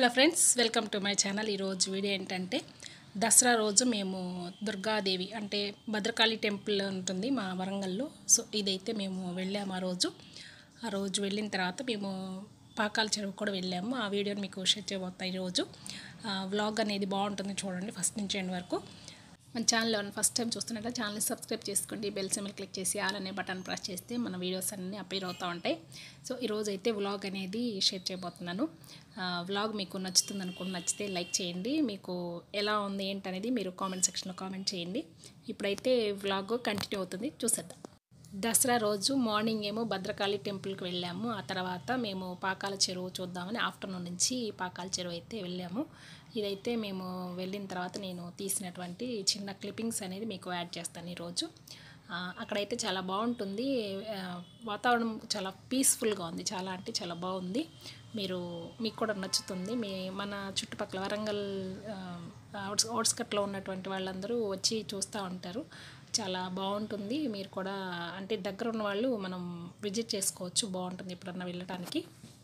hello friends welcome to my channel ఈరోజు video ఏంటంటే దసరా రోజు మేము దుర్గాదేవి అంటే భద్రకాళి టెంపుల్ ఉంటుంది మా వరంగల్లో సో ఇదైతే మేము వెళ్ళాము ఆ రోజు ఆ రోజు వెళ్ళిన తర్వాత మేము పాకాల చెరువు కూడా వెళ్ళాము ఆ వీడియోని మీకు షేర్ చేయబోతాను ఈరోజు వ్లాగ్ అనేది బాగుంటుంది చూడండి ఫస్ట్ నుంచి ఎండ్ వరకు మన ఛానల్ ఫస్ట్ టైం చూస్తున్నట్లే ఛానల్ని సబ్స్క్రైబ్ చేసుకోండి బెల్ సిమ్మల్ క్లిక్ చేసి ఆల్ అనే బటన్ ప్రెస్ చేస్తే మన వీడియోస్ అన్నీ అపేర్ అవుతూ ఉంటాయి సో ఈరోజు అయితే వ్లాగ్ అనేది షేర్ చేయబోతున్నాను వ్లాగ్ మీకు నచ్చుతుంది అనుకుంటే నచ్చితే లైక్ చేయండి మీకు ఎలా ఉంది ఏంటనేది మీరు కామెంట్ సెక్షన్లో కామెంట్ చేయండి ఇప్పుడైతే వ్లాగ్ కంటిన్యూ అవుతుంది చూసేద్దాం దసరా రోజు మార్నింగ్ ఏమో భద్రకాళి టెంపుల్కి వెళ్ళాము ఆ తర్వాత మేము పాకాల చెరువు చూద్దామని ఆఫ్టర్నూన్ నుంచి పాకాల చెరువు అయితే వెళ్ళాము ఇదైతే మేము వెళ్ళిన తర్వాత నేను తీసినటువంటి చిన్న క్లిప్పింగ్స్ అనేది మీకు యాడ్ చేస్తాను ఈరోజు ఆ, అక్కడైతే చాలా బాగుంటుంది ఆ, వాతావరణం చాలా పీస్ఫుల్గా ఉంది చాలా అంటే చాలా బాగుంది మీరు మీకు కూడా నచ్చుతుంది మీ మన చుట్టుపక్కల వరంగల్ అవుట్స్ అవుట్స్కట్లో ఉన్నటువంటి వాళ్ళందరూ వచ్చి చూస్తూ ఉంటారు చాలా బాగుంటుంది మీరు కూడా అంటే దగ్గర ఉన్న వాళ్ళు మనం విజిట్ చేసుకోవచ్చు బాగుంటుంది ఎప్పుడన్నా వెళ్ళడానికి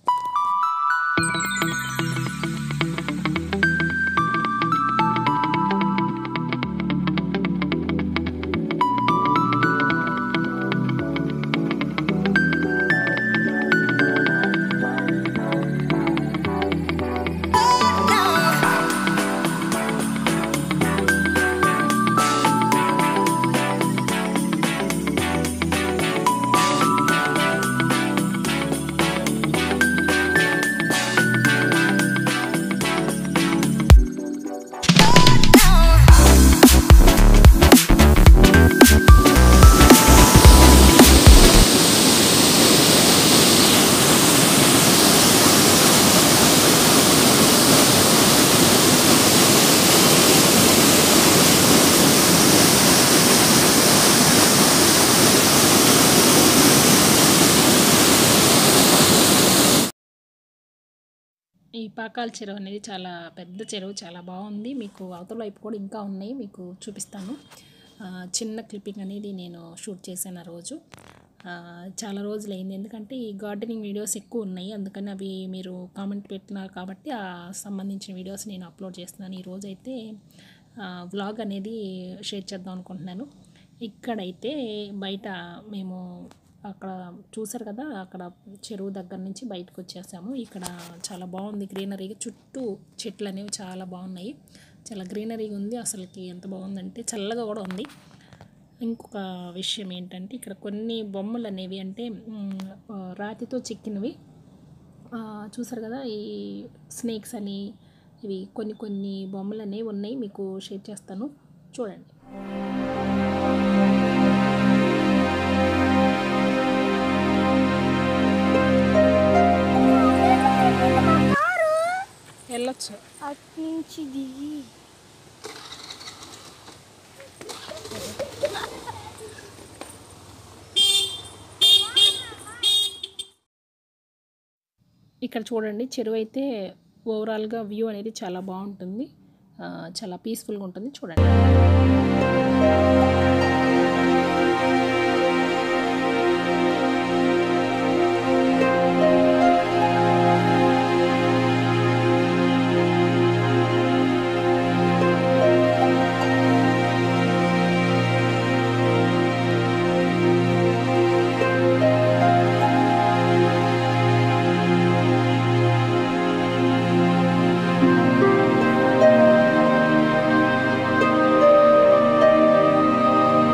ఈ పాకాల చెరువు అనేది చాలా పెద్ద చెరువు చాలా బాగుంది మీకు అవతల వైపు కూడా ఇంకా ఉన్నాయి మీకు చూపిస్తాను ఆ, చిన్న క్లిప్పింగ్ అనేది నేను షూట్ చేశాను ఆ రోజు ఆ, చాలా రోజులు అయింది ఎందుకంటే ఈ గార్డెనింగ్ వీడియోస్ ఎక్కువ ఉన్నాయి అందుకని అవి మీరు కామెంట్ పెట్టినారు కాబట్టి ఆ సంబంధించిన వీడియోస్ నేను అప్లోడ్ చేస్తున్నాను ఈ రోజు అయితే వ్లాగ్ అనేది షేర్ చేద్దాం అనుకుంటున్నాను ఇక్కడైతే బయట మేము అక్కడ చూసారు కదా అక్కడ చెరువు దగ్గర నుంచి బయటకు వచ్చేసాము ఇక్కడ చాలా బాగుంది గ్రీనరీగా చుట్టూ చెట్లు అనేవి చాలా బాగున్నాయి చాలా గ్రీనరీగా ఉంది అసలుకి ఎంత బాగుందంటే చల్లగా కూడా ఉంది ఇంకొక విషయం ఏంటంటే ఇక్కడ కొన్ని బొమ్మలు అనేవి అంటే మ్, ఆ, రాతితో చెక్కినవి ఆ, చూసారు కదా ఈ స్నేక్స్ అని ఇవి కొన్ని కొన్ని బొమ్మలు అనేవి ఉన్నాయి మీకు షేర్ చేస్తాను చూడండి వెళ్ళొచ్చు అటు నుంచి దిగి ఇక్కడ చూడండి చెరువు అయితే ఓవరాల్గా వ్యూ అనేది చాలా బాగుంటుంది ఆ, చాలా పీస్ఫుల్గా ఉంటుంది చూడండి ఆ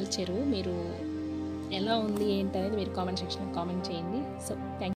చెరువు మీరు ఎలా ఉంది ఏంటి అనేది మీరు కామెంట్ సెక్షన్లో కామెంట్ చేయండి సో థ్యాంక్